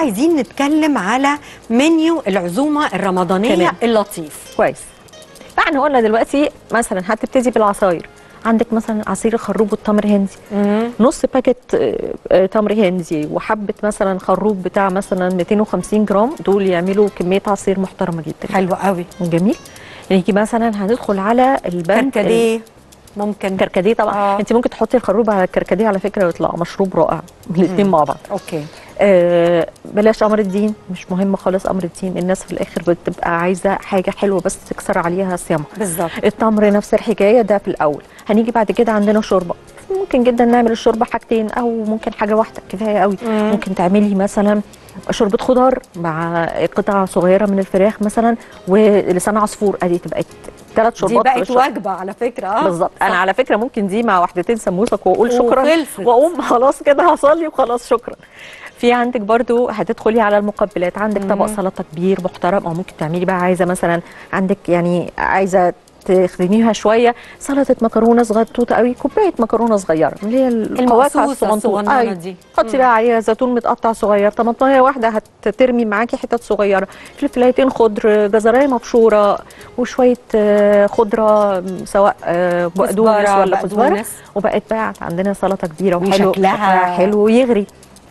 عايزين نتكلم على منيو العزومه الرمضانيه تمام. اللطيف كويس فاحنا قلنا دلوقتي مثلا هتبتدي بالعصاير عندك مثلا عصير الخروب والتمر هندي نص باكت آه، آه، تمر هندي وحبه مثلا خروب بتاع مثلا 250 جرام دول يعملوا كميه عصير محترمه جدا حلو قوي جميل نيجي مثلا هندخل على البند كركديه ممكن كركديه طبعا آه. آه. انت ممكن تحطي الخروب على الكركديه على فكره ويطلع مشروب رائع الاثنين مع بعض اوكي آه بلاش امر الدين مش مهم خالص امر الدين الناس في الاخر بتبقى عايزه حاجه حلوه بس تكسر عليها صيامها بالظبط التمر نفس الحكايه ده في الاول هنيجي بعد كده عندنا شوربه ممكن جدا نعمل الشوربه حاجتين او ممكن حاجه واحده كفايه قوي مم. ممكن تعملي مثلا شوربه خضار مع قطع صغيره من الفراخ مثلا ولسان عصفور ادي تبقى ثلاث دي شوربات في بقت الشوربة. وجبه على فكره اه بالظبط انا صح. على فكره ممكن دي مع واحدتين سموسك واقول شكرا وخلصت. واقوم خلاص كده هصلي وخلاص شكرا في عندك برضو هتدخلي على المقبلات عندك طبق سلطه كبير محترم او ممكن تعملي بقى عايزه مثلا عندك يعني عايزه تخدميها شويه سلطه مكرونه صغنطوطه قوي كوبايه مكرونه صغيره اللي هي القواقع المقصوصة الصغننة أيوة. دي. حطي بقى عليها زيتون متقطع صغير طماطمايه واحده هترمي معاكي حتت صغيره فلفلايتين خضر جزرايه مبشوره وشويه آه، خضره م، سواء آه، بقدونس كزبرة، ولا كزبره بقدونس. وبقت بقى عندنا سلطه كبيره وحلو وشكلها- شكلها حلو ويغري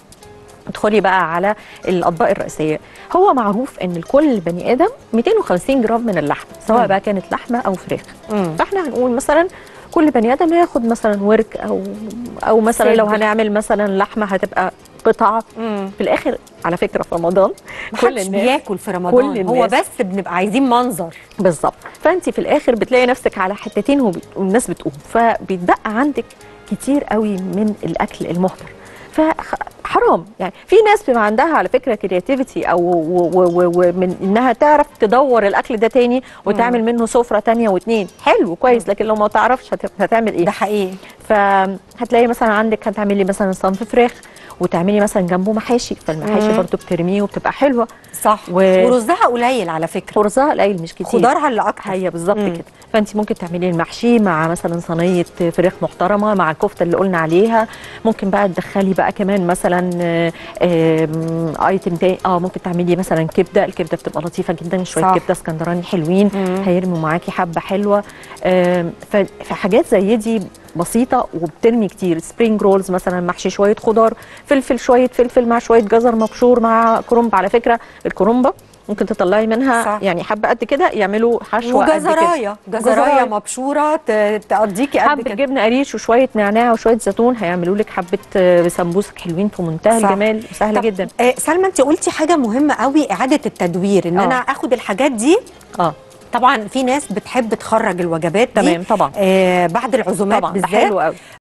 ادخلي بقى على الاطباق الرئيسيه هو معروف ان لكل بني ادم 250 جرام من اللحم سواء مم. بقى كانت لحمه او فراخ مم. فاحنا هنقول مثلا كل بني ادم ياخد مثلا ورك او او مثلا لو صدر. هنعمل مثلا لحمه هتبقى قطعه مم. في الاخر على فكره في رمضان محدش بياكل في رمضان كل هو الناس. بس بنبقى عايزين منظر بالظبط فانت في الاخر بتلاقي نفسك على حتتين وب- والناس بتقوم فبيتبقى عندك كتير قوي من الاكل المهدر فحرام يعني في ناس بيبقى عندها على فكره كرياتيفيتي او و- و- و- ومن انها تعرف تدور الاكل ده تاني وتعمل منه سفره تانية واتنين حلو كويس لكن لو ما تعرفش هت- هتعمل ايه ده حقيقي فهتلاقي مثلا عندك هتعملي مثلا صنف فراخ وتعملي مثلا جنبه محاشي فالمحاشي مم. برضو بترميه وبتبقى حلوه صح و- ورزها قليل على فكره خرزها قليل مش كتير خضارها اللي اكتر هي بالظبط مم. كده فانت ممكن تعملي المحشي مع مثلا صينيه فراخ محترمه مع الكفته اللي قلنا عليها ممكن بقى تدخلي بقى كمان مثلا آه، آم، ايتم تاني اه ممكن تعملي مثلا كبده الكبده بتبقى لطيفه جدا شويه صح. كبده اسكندراني حلوين مم. هيرموا معاكي حبه حلوه آم، ف- فحاجات زي دي بسيطه وبترمي كتير سبرينج رولز مثلا محشي شويه خضار فلفل شويه فلفل مع شويه جزر مبشور مع كرنب على فكره الكرنبه ممكن تطلعي منها صح. يعني حبه قد كده يعملوا حشوه قد كده وجزرايه جزرايه مبشوره ت- تقضيكي قد حبه كده جبنه قريش وشويه نعناع وشويه زيتون هيعملوا لك حبه آه، سمبوسك حلوين في منتهى صح. الجمال وسهله طب، جدا آه سلمى انت قلتي حاجه مهمه قوي اعاده التدوير ان آه. انا اخد الحاجات دي اه طبعا في ناس بتحب تخرج الوجبات دي تمام طبعا آه بعد العزومات طبعا ده بالذات حلو قوي